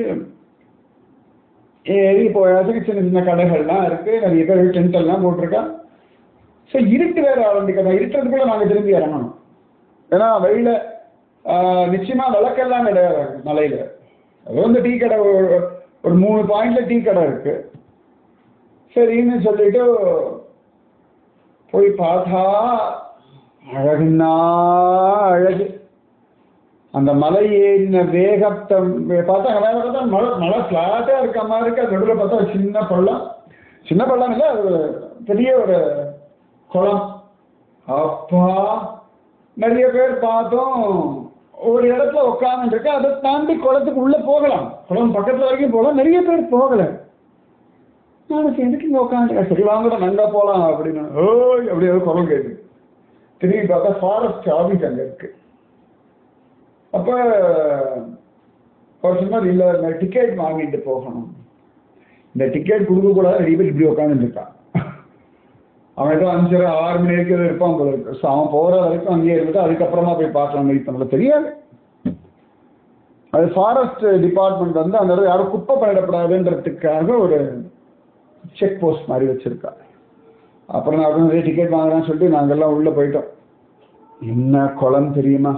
ஏறி போயாச்சு சின்ன சின்ன கடைகள்லாம் இருக்கு நிறைய பேர் டென்ட் எல்லாம் போட்டிருக்கா ஸோ இருட்டு வேற ஆரம்பிக்கிறோம் இருட்டுறதுக்குள்ள நாங்கள் திரும்பி இறங்கணும் ஏன்னா வெயில ஆஹ், நிச்சயமா விளக்கெல்லாம் கிடையாது மலையில அது வந்து டீ கடை ஒரு ஒரு மூணு பாயிண்ட்ல டீ கடை இருக்கு சரின்னு சொல்லிட்டு போய் பார்த்தா அழகுன்னா அழகு அந்த மலை ஏறின வேகத்தை பார்த்தா அங்க மேல பார்த்தா மழை மழை ஃப்ளாட்டா இருக்க மாதிரி இருக்கு அது நடுவில் பார்த்தா ஒரு சின்ன பள்ளம் சின்ன பள்ளம் இல்லை அது ஒரு பெரிய ஒரு குளம் அப்பா நிறைய பேர் பார்த்தோம் ஒரு இடத்துல உட்கார்ந்துட்டு இருக்கு அதை தாண்டி குளத்துக்கு உள்ள போகலாம் குளம் பக்கத்துல வரைக்கும் போகலாம் நிறைய பேர் போகல நானும் எதுக்கு இங்கே உட்காந்து சரி வாங்கடா நங்கா போகலாம் அப்படின்னு ஓய் அப்படி ஏதோ குரல் கேட்குது திரும்பி பார்த்தா ஃபாரஸ்ட் ஆஃபீஸ் அங்கே இருக்கு அப்போ ஒரு சொன்னார் இல்லை இந்த டிக்கெட் வாங்கிட்டு போகணும் இந்த டிக்கெட் கொடுக்கக்கூடாது நிறைய பேர் இப்படி உட்காந்துட்டு இருக்கான் அவன் ஏதோ அஞ்சரை ஆறு மணி வரைக்கும் இருப்பான் போல இருக்கு ஸோ அவன் போகிற வரைக்கும் அங்கேயே இருந்துட்டு அதுக்கப்புறமா போய் பார்க்கலாம் இப்போ நம்மளுக்கு தெரியாது அது ஃபாரஸ்ட் டிபார்ட்மெண்ட் வந்து அந்த இடத்துல யாரும் குப்பை பண்ணிடக்கூடாதுன்றதுக்காக ஒரு செக் போஸ்ட் மாதிரி வச்சிருக்கா அப்புறம் நான் அப்படியே நிறைய டிக்கெட் வாங்குறேன்னு சொல்லிட்டு நாங்கெல்லாம் உள்ளே போயிட்டோம் என்ன குளம் தெரியுமா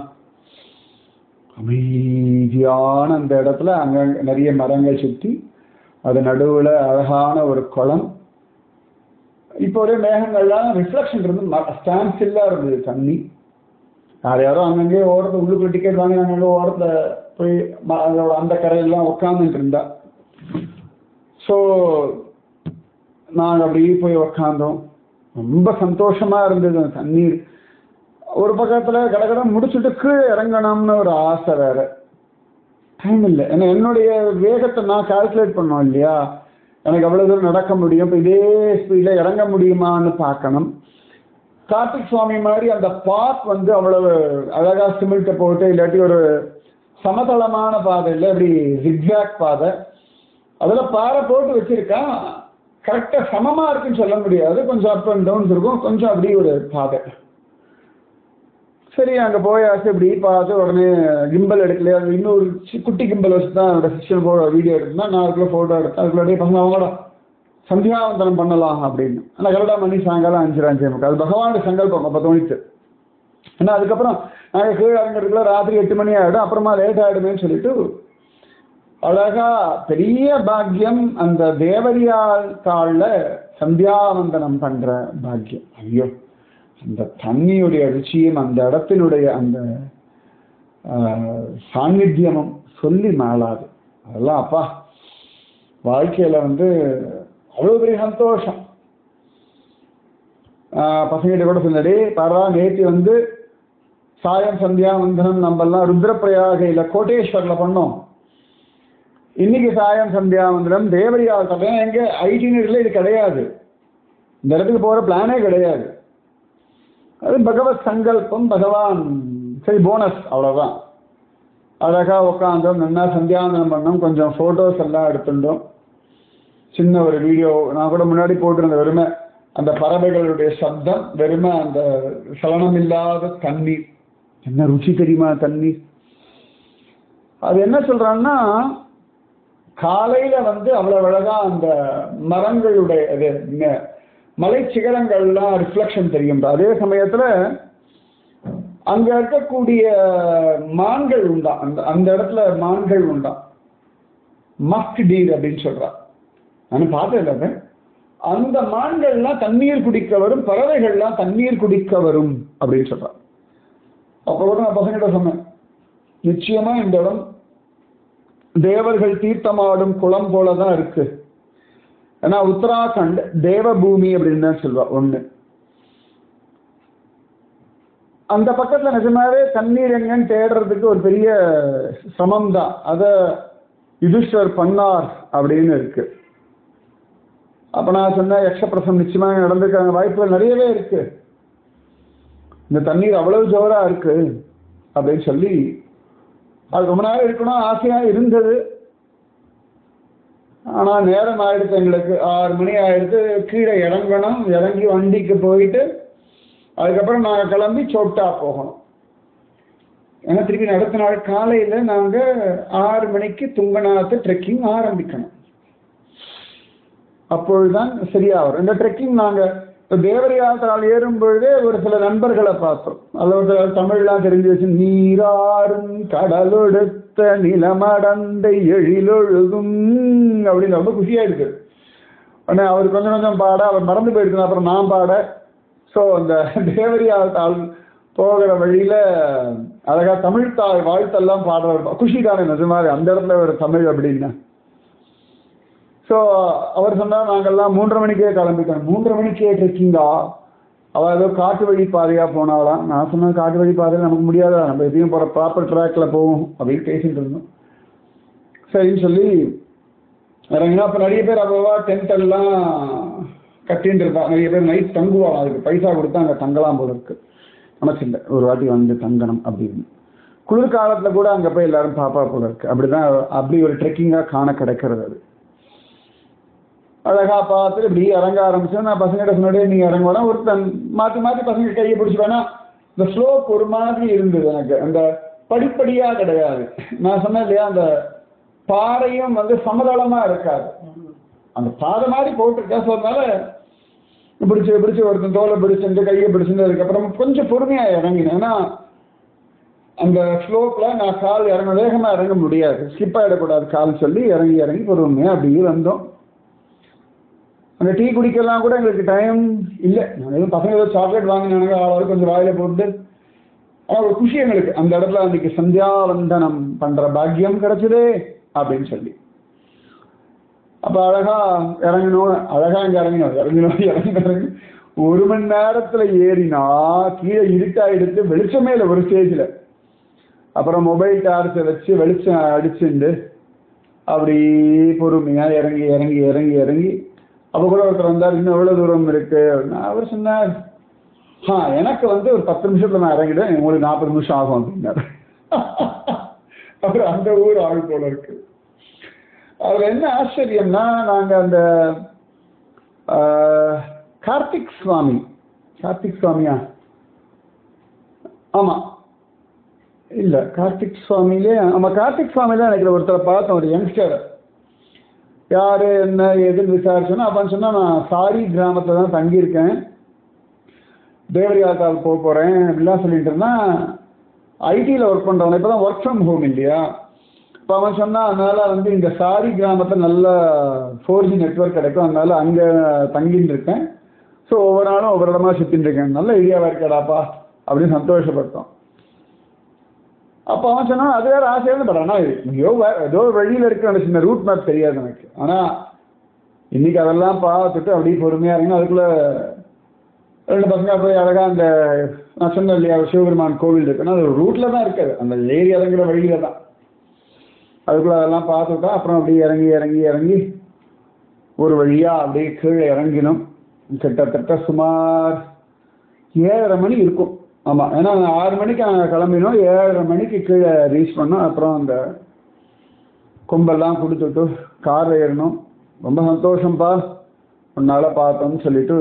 அமைதியான அந்த இடத்துல அங்க நிறைய மரங்கள் சுற்றி அது நடுவில் அழகான ஒரு குளம் இப்போ ஒரே மேகங்கள்லாம் ரிஃப்ளெக்ஷன் இருந்து ஸ்டாண்ட் ஸ்டில்லாக இருந்தது தண்ணி யார் யாரோ அங்கங்கே ஓரத்தில் உள்ளுக்குள்ள டிக்கெட் வாங்கி அங்கங்கே ஓரத்தில் போய் ம- அதோட அந்த கரையெல்லாம் உட்காந்துட்டு இருந்தா ஸோ நாங்கள் அப்படியே போய் உக்காந்தோம் ரொம்ப சந்தோஷமா இருந்தது அந்த தண்ணீர் ஒரு பக்கத்துல கடகட முடிச்சுட்டு கீழே இறங்கணும்னு ஒரு ஆசை வேற டைம் இல்லை ஏன்னா என்னுடைய வேகத்தை நான் கால்குலேட் பண்ணோம் இல்லையா எனக்கு அவ்வளவு தூரம் நடக்க முடியும் இப்போ இதே ஸ்பீடில் இறங்க முடியுமான்னு பார்க்கணும் கார்த்திக் சுவாமி மாதிரி அந்த பாத் வந்து அவ்வளவு அழகா சிமெண்ட்டை போட்டு இல்லாட்டி ஒரு சமதளமான பாதை இல்லை இப்படி ஜிக்ஸாக் பாதை அதில் பாறை போட்டு வச்சிருக்கான் கரெக்டாக சமமாக இருக்குன்னு சொல்ல முடியாது கொஞ்சம் அப் அண்ட் டவுன்ஸ் இருக்கும் கொஞ்சம் அப்படி ஒரு பாதை சரி அங்கே போயாச்சு இப்படி பார்த்து உடனே கிம்பல் எடுக்கலையா அது இன்னொரு சி- குட்டி கிம்பல் வச்சு தான் என்னோட சிஸ்டர் ஃபோட்டோ வீடியோ எடுத்தேன் நான் அதுக்குள்ள ஃபோட்டோ எடுத்தேன் அதுக்குள்ள அப்படியே பசங்க அவங்களோட சந்தியாவந்தனம் பண்ணலாம் அப்படின்னு ஆனால் கரெக்டாக மணி சாயங்காலம் அஞ்சு அஞ்சு முக்கால் அது பகவானுடைய சங்கல்பம் அப்போ தோணிச்சு ஏன்னா அதுக்கப்புறம் நாங்கள் கீழே இறங்குறதுக்குள்ள ராத்திரி எட்டு மணி ஆகிடும் அப்புறமா லேட் ஆகிடுமேன்னு சொல்லிட்டு அழகா பெரிய பாக்கியம் அந்த தேவரியால் தாளில் சந்தியாவந்தனம் பண்ற பாக்கியம் ஐயோ அந்த தண்ணியுடைய ருச்சியும் அந்த இடத்தினுடைய அந்த ஆஹ், சாநித்தியமும் சொல்லி மாளாது அதெல்லாம் அப்பா வாழ்க்கையில வந்து அவ்வளோ பெரிய சந்தோஷம் ஆஹ், பசங்கிட்ட கூட சொன்னடே பாரா நேற்று வந்து சாயம் சந்தியாவந்தனம் நம்மெல்லாம் ருத்ரப்பிரயாகையில் கோட்டேஸ்வரில் பண்ணோம் இன்னைக்கு சாயம் சந்தியாவந்தனம் தேவரியால் தப்பேன் எங்க ஐடினரியில் இது கிடையாது இந்த இடத்துக்கு போகிற பிளானே கிடையாது அது பகவத் சங்கல்பம் பகவான் சரி போனஸ் அவ்வளோதான் அழகா உட்காந்தோம் நல்லா சந்தியாவந்தனம் பண்ணோம் கொஞ்சம் ஃபோட்டோஸ் எல்லாம் எடுத்துட்டோம் சின்ன ஒரு வீடியோ நான் கூட முன்னாடி போட்டிருந்த வெறுமை அந்த பறவைகளுடைய சப்தம் வெறுமை அந்த சலனம் இல்லாத தண்ணீர் என்ன ருச்சி தெரியுமா தண்ணீர் அது என்ன சொல்றான்னா காலையில வந்து அவ்வளவு அழகா அந்த மரங்களுடைய இது ந- மலை சிகரங்கள்லாம் ரிஃப்ளெக்ஷன் தெரியும் அதே சமயத்துல அங்க இருக்கக்கூடிய மான்கள் உண்டா அந்த அந்த இடத்துல மான்கள் உண்டா மஸ்க் டீர் அப்படின்னு சொல்றா நான் பார்த்தது இல்லை அதை. அந்த மான்கள்லாம் தண்ணீர் குடிக்க வரும் பறவைகள்லாம் தண்ணீர் குடிக்க வரும் அப்படின்னு சொல்றா அப்போ கூட நான் பசங்கிட்ட சொன்னேன் நிச்சயமா இந்த இடம் தேவர்கள் தீர்த்தமாடும் குளம் போல தான் இருக்கு ஏன்னா உத்தராகண்ட் தேவபூமி அப்படின்னு தான் சொல்வா ஒண்ணு அந்த பக்கத்துல நிஜமாவே தண்ணீர் எங்கன்னு தேடுறதுக்கு ஒரு பெரிய சமம் தான் அத யுதிஷ்வர் பண்ணார் அப்படின்னு இருக்கு அப்ப நான் சொன்னேன் யக்ஷப்பிரசம் நிச்சயமா நடந்திருக்காங்க வாய்ப்புகள் நிறையவே இருக்கு இந்த தண்ணீர் அவ்வளவு ஜோரா இருக்கு அப்படின்னு சொல்லி அது ரொம்ப நேரம் இருக்கணும் ஆசையா இருந்தது ஆனா நேரம் ஆயிடுச்சு எங்களுக்கு ஆறு மணி ஆயிடுச்சு கீழே இறங்கணும் இறங்கி வண்டிக்கு போயிட்டு அதுக்கப்புறம் நாங்கள் கிளம்பி சோட்டா போகணும் ஏன்னா திருப்பி அடுத்த நாள் காலையில நாங்க ஆறு மணிக்கு துங்கநாத்து ட்ரெக்கிங் ஆரம்பிக்கணும் அப்பொழுதுதான் சரியா வரும் இந்த ட்ரெக்கிங் நாங்க இப்போ தேவரியாத்திரால் ஏறும் பொழுதே ஒரு சில நண்பர்களை பார்த்தோம் அதாவது தமிழ்லாம் தெரிஞ்சு வச்சு நீராறும் கடலொடுத்த நிலமடந்தை எழிலொழுகும் அப்படின்னு ரொம்ப குஷியா இருக்கு உடனே அவர் கொஞ்சம் கொஞ்சம் பாட அவர் மறந்து போயிருக்கு அப்புறம் நான் பாட ஸோ அந்த தேவரியாத்தாள் போகிற வழியில அழகா தமிழ் தாய் வாழ்த்தெல்லாம் பாடுறவர் குஷி தானே நிஜமாவே அந்த இடத்துல ஒரு தமிழ் அப்படின்னா ஸோ அவர் சொன்னார் நாங்கெல்லாம் மூன்றரை மணிக்கே கிளம்பிட்டோம் மூன்றரை மணிக்கே ட்ரெக்கிங்கா அவள் ஏதோ காட்டு வழி பாதையாக போனாலாம் நான் சொன்னேன் காட்டு வழி பாதையில் நமக்கு முடியாதா நம்ம எதையும் போகிற ப்ராப்பர் ட்ராக்ல போவோம் அப்படின்னு பேசிட்டு இருந்தோம் சரின்னு சொல்லி இறங்கினா அப்போ நிறைய பேர் அவ்வளோவா டென்ட் எல்லாம் கட்டின்னு இருப்பா நிறைய பேர் நைட் தங்குவாங்க அதுக்கு பைசா கொடுத்து அங்கே தங்கலாம் போல இருக்கு நினச்சிருந்த ஒரு வாட்டி வந்து தங்கணும் அப்படின்னு குளிர் காலத்தில் கூட அங்கே போய் எல்லாரும் பாப்பா போல இருக்கு அப்படிதான் அப்படி ஒரு ட்ரெக்கிங்காக காண கிடைக்கிறது அது அழகா பார்த்து இப்படி இறங்க ஆரம்பிச்சோம் நான் பசங்கிட்ட சொன்னே நீங்க இறங்க வேணா ஒருத்தன் மாற்றி மாற்றி பசங்க கையை பிடிச்சி வேணா இந்த ஸ்லோப் ஒரு மாதிரி இருந்தது எனக்கு அந்த படிப்படியா கிடையாது நான் சொன்னேன் இல்லையா அந்த பாறையும் வந்து சமதளமா இருக்காது அந்த பாதை மாதிரி போட்டிருக்கா ஸோ அதனால பிடிச்சு பிடிச்சு ஒருத்தன் தோலை பிடிச்சிருந்து கையை பிடிச்சிருந்து அதுக்கப்புறம் கொஞ்சம் பொறுமையா இறங்கினேன் ஏன்னா அந்த ஸ்லோப்ல நான் கால் இறங்க வேகமா இறங்க முடியாது ஸ்லிப் ஆகிடக்கூடாது கால் சொல்லி இறங்கி இறங்கி பொறுமையா அப்படியே வந்தோம் அந்த டீ குடிக்கலாம் கூட எங்களுக்கு டைம் இல்லை நாங்கள் எதுவும் பசங்க ஏதோ சாக்லேட் வாங்கினாங்க ஆளாவது கொஞ்சம் வாயில போட்டு ஆனால் ஒரு குஷி எங்களுக்கு அந்த இடத்துல அன்னைக்கு சந்தியாவந்தனம் பண்ற பாக்கியம் கிடைச்சதே அப்படின்னு சொல்லி அப்ப அழகா இறங்கணும் அழகா இங்க இறங்கணும் இறங்கணும் இறங்கி இறங்கி ஒரு மணி நேரத்துல ஏறினா கீழே இருட்டாயிடுத்து வெளிச்சமே இல்லை ஒரு ஸ்டேஜ்ல அப்புறம் மொபைல் டார்ச்சை வச்சு வெளிச்சம் அடிச்சுண்டு அப்படி பொறுமையா இறங்கி இறங்கி இறங்கி இறங்கி அப்ப கூட ஒருத்தர் வந்தார் இன்னும் எவ்வளவு தூரம் இருக்கு நான் அவர் சொன்னார் ஆ எனக்கு வந்து ஒரு பத்து நிமிஷத்துல நான் இறங்கிடுவேன் உங்களுக்கு நாற்பது நிமிஷம் ஆகும் அப்படின்னாரு அப்புறம் அந்த ஊர் ஆள் போல இருக்கு அதுல என்ன ஆச்சரியம்னா நாங்க அந்த ஆஹ், கார்த்திக் சுவாமி கார்த்திக் சுவாமியா ஆமா இல்ல கார்த்திக் சுவாமிலே ஆமா கார்த்திக் சுவாமி தான் எனக்கு ஒருத்தரை பார்த்தேன் ஒரு யங்ஸ்டர் யாரு என்ன ஏதுன்னு விசாரிச்சோன்னா அப்பன்னு சொன்னா நான் சாரி கிராமத்துல தான் தங்கியிருக்கேன் தேவரியாத்தால் போக போறேன் அப்படிலாம் சொல்லிட்டு இருந்தான் ஐடியில் ஒர்க் பண்றவன் இப்பதான் ஒர்க் ஃப்ரம் ஹோம் இல்லையா இப்போ அவன் சொன்னான் அதனால வந்து இந்த சாரி கிராமத்தில் நல்ல ஃபோர் ஜி நெட்ஒர்க் கிடைக்கும் அதனால அங்கே தங்கின்னு இருக்கேன் ஸோ ஒவ்வொரு நாளும் ஒவ்வொரு இடமா சுற்றின்னு இருக்கேன் நல்ல ஏரியாவாக இருக்கடாப்பா அப்படின்னு சந்தோஷப்பட்டோம் அப்போ அவன் சொன்னான் அது வேற ஆசையாக இருந்து பட் ஆனால் எங்கேயோ வே- ஏதோ வெளியில் இருக்கிற அந்த சின்ன ரூட் மேப் தெரியாது எனக்கு ஆனால் இன்னைக்கு அதெல்லாம் பார்த்துட்டு அப்படியே பொறுமையாக இருங்க அதுக்குள்ள ரெண்டு பசங்க போய் அழகா அந்த நான் சொன்னேன் இல்லையா சிவபெருமான் கோவில் இருக்குன்னா அது ரூட்ல தான் இருக்காது அந்த ஏரி இறங்குற வழியில தான் அதுக்குள்ள அதெல்லாம் பார்த்துட்டா அப்புறம் அப்படியே இறங்கி இறங்கி இறங்கி ஒரு வழியா அப்படியே கீழே இறங்கினோம் கிட்டத்தட்ட சுமார் ஏழரை மணி இருக்கும் ஆமா ஏன்னா ஆறு மணிக்கு நாங்கள் கிளம்பினோம் ஏழரை மணிக்கு கீழே ரீச் பண்ணோம் அப்புறம் அந்த கொம்பெல்லாம் கொடுத்துட்டு கார் ஏறணும் ரொம்ப சந்தோஷம்ப்பா உன்னால பார்த்தோம்னு சொல்லிட்டு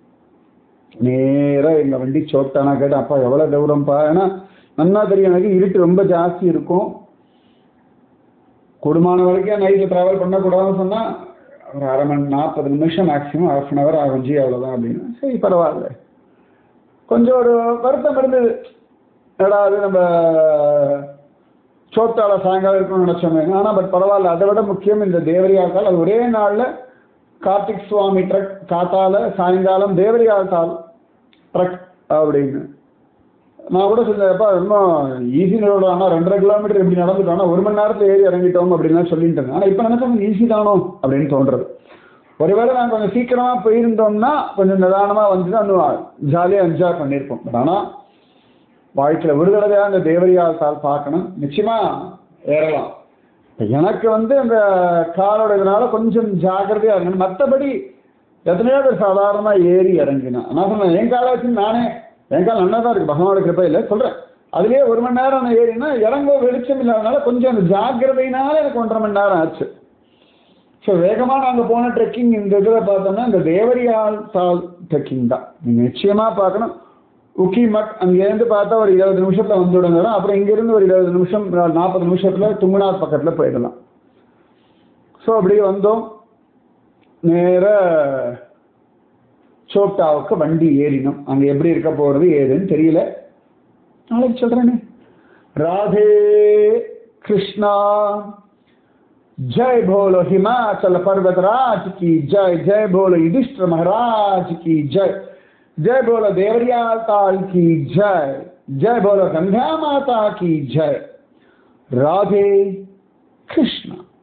நேரா எங்க வண்டி சோட்டானா கேட்டேன் அப்பா எவ்வளவு தூரம்ப்பா ஏன்னா நன்னா தெரியும் எனக்கு இருட்டு ரொம்ப ஜாஸ்தி இருக்கும் கூடுமான வரைக்கும் நைட்டில் ட்ராவல் பண்ணக்கூடாதுன்னு சொன்னா ஒரு அரை மணி நாற்பது நிமிஷம் மேக்ஸிமம் ஹாஃப் அன் ஹவர் ஆகும் ஜி அவ்வளோதான் அப்படின்னு சரி பரவாயில்ல கொஞ்சம் ஒரு வருத்தம் இருந்தது என்னடா அது நம்ம சோட்டால சாயங்காலம் இருக்கணும்னு நினைச்சோமே ஆனா பட் பரவாயில்ல அதை விட முக்கியம் இந்த தேவரியாக்கால் அது ஒரே நாள்ல கார்த்திக் சுவாமி ட்ரக் காத்தால சாயங்காலம் தேவரியாக்கால் ட்ரக் அப்படின்னு நான் கூட சொன்னேன்ப்பா இன்னும் ஈஸி ரோடு ஆனால் ரெண்டரை கிலோமீட்டர் எப்படி நடந்துட்டோம் ஆனா ஒரு மணி நேரத்தில் ஏறி இறங்கிட்டோம் அப்படின்லாம் சொல்லிட்டு இருந்தேன் ஆனால் இப்போ நினைச்சா ஈஸி தானோ அப்படின்னு தோன்றது ஒருவேளை நான் கொஞ்சம் சீக்கிரமா போயிருந்தோம்னா கொஞ்சம் நிதானமா வந்து இன்னும் ஜாலியாக என்ஜாய் பண்ணியிருப்போம் பட் ஆனால் வாழ்க்கையில் ஒரு தடவையாக அந்த தேவரியால் தாள் பார்க்கணும் நிச்சயமா ஏறலாம் இப்ப எனக்கு வந்து அந்த காலோட இதனால கொஞ்சம் ஜாக்கிரதையா இருக்கணும் மற்றபடி எத்தனையோ பேர் சாதாரணமாக ஏறி இறங்கினேன் நான் சொன்னேன் என் காலை வச்சு நானே என் கால் நல்லா தான் இருக்கு பகவானோட கிருப்பை இல்லை சொல்றேன் அதுலயே ஒரு மணி நேரம் நான் ஏறினா இறங்க வெளிச்சம் இல்லாதனால கொஞ்சம் அந்த ஜாக்கிரதையினால எனக்கு ஒன்றரை மணி நேரம் ஆச்சு ஸோ வேகமாக நாங்கள் போன ட்ரெக்கிங் இந்த இதில் பார்த்தோம்னா இந்த தேவரியால் தால் ட்ரெக்கிங் தான் நீங்கள் நிச்சயமாக பார்க்கணும் உக்கி மட் அங்கேருந்து பார்த்தா ஒரு இருபது நிமிஷத்தில் வந்துவிடுங்க அப்புறம் இங்கேருந்து ஒரு இருபது நிமிஷம் நாற்பது நிமிஷத்தில் துங்குநாத் பக்கத்தில் போயிடலாம் ஸோ அப்படியே வந்தோம் நேர சோப்டாவுக்கு வண்டி ஏறினோம் அங்கே எப்படி இருக்க போகிறது ஏதுன்னு தெரியல நாளைக்கு சொல்கிறேனே ராதே கிருஷ்ணா जय बोलो हिमाचल पर्वतराज की जय जय बोलो युधिष्ठिर महाराज की जय जय बोलो देवरियाल ताल की जय जय बोलो गंगा माता की जय राधे कृष्ण